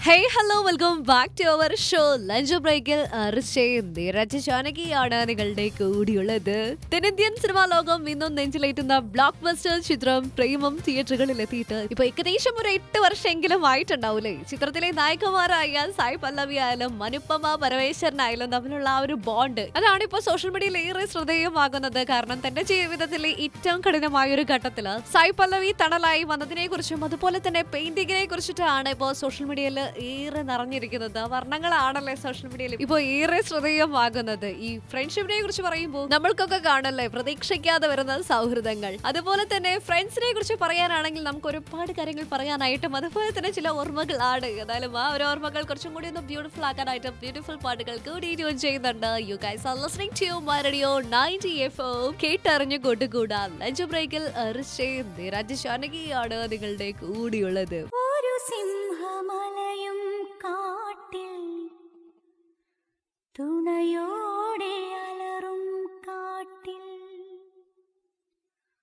hey hello welcome back to our show lunch ബ്രേക്കിൽ നിരജ ജാനകിയാണ് നിങ്ങളുടെ കൂടിയുള്ളത് തെന്നിന്ത്യൻ സിനിമാ ലോകം ഇന്നും നെഞ്ചിലേറ്റുന്ന ബ്ലോക്ക് ബസ്റ്റർ ചിത്രം പ്രേമം തിയേറ്ററുകളിൽ എത്തിയിട്ട് ഇപ്പൊ ഏകദേശം ഒരു എട്ട് വർഷമെങ്കിലും ആയിട്ടുണ്ടാവൂലേ ചിത്രത്തിലെ നായകന്മാരായ സായ് പല്ലവി ആയാലും മനുപ്പമ പരമേശ്വരനായാലും തമ്മിലുള്ള ആ ഒരു ബോണ്ട് അതാണ് ഇപ്പൊ സോഷ്യൽ മീഡിയയിൽ ഏറെ ശ്രദ്ധേയമാകുന്നത് കാരണം തന്റെ ജീവിതത്തിലെ ഏറ്റവും കഠിനമായ ഒരു ഘട്ടത്തില് സായ് പല്ലവി തണലായി വന്നതിനെ കുറിച്ചും അതുപോലെ തന്നെ പെയിന്റിങ്ങിനെ കുറിച്ചിട്ടാണ് ഇപ്പോൾ സോഷ്യൽ മീഡിയയിൽ ഏറെ നിറഞ്ഞിരിക്കുന്നത് വർണ്ണങ്ങളാണല്ലേ സോഷ്യൽ മീഡിയയിൽ ഇപ്പോൾ ഏറെ ശ്രദ്ധേയമാകുന്നത് ഈ ഫ്രണ്ട്ഷിപ്പിനെ കുറിച്ച് പറയുമ്പോൾ നമ്മൾക്കൊക്കെ കാണല്ലേ പ്രതീക്ഷിക്കാതെ വരുന്ന സൗഹൃദങ്ങൾ അതുപോലെ തന്നെ ഫ്രണ്ട്സിനെ കുറിച്ച് പറയാനാണെങ്കിൽ നമുക്ക് ഒരുപാട് കാര്യങ്ങൾ പറയാനായിട്ടും അതുപോലെ തന്നെ ചില ഓർമ്മകളാണ് ഏതായാലും ആ ഒരു ഓർമ്മകൾ കുറച്ചും കൂടി ഒന്ന് ബ്യൂട്ടിഫുൾ ആക്കാനായിട്ട് ബ്യൂട്ടിഫുൾ പാട്ടുകൾ കൂടി ട്യൂൺ ചെയ്യുന്നുണ്ട് you guys are listening to my radio 90 FM കേട്ടറിഞ്ഞു കൊണ്ടുകൂടാ ലഞ്ച് ബ്രേക്കിൽ നിരജ് ജാനകിയാണ് നിങ്ങളുടെ കൂടിയുള്ളത് ഒരു സിംഹമലയും കാട്ടിൽ തുണയോടെ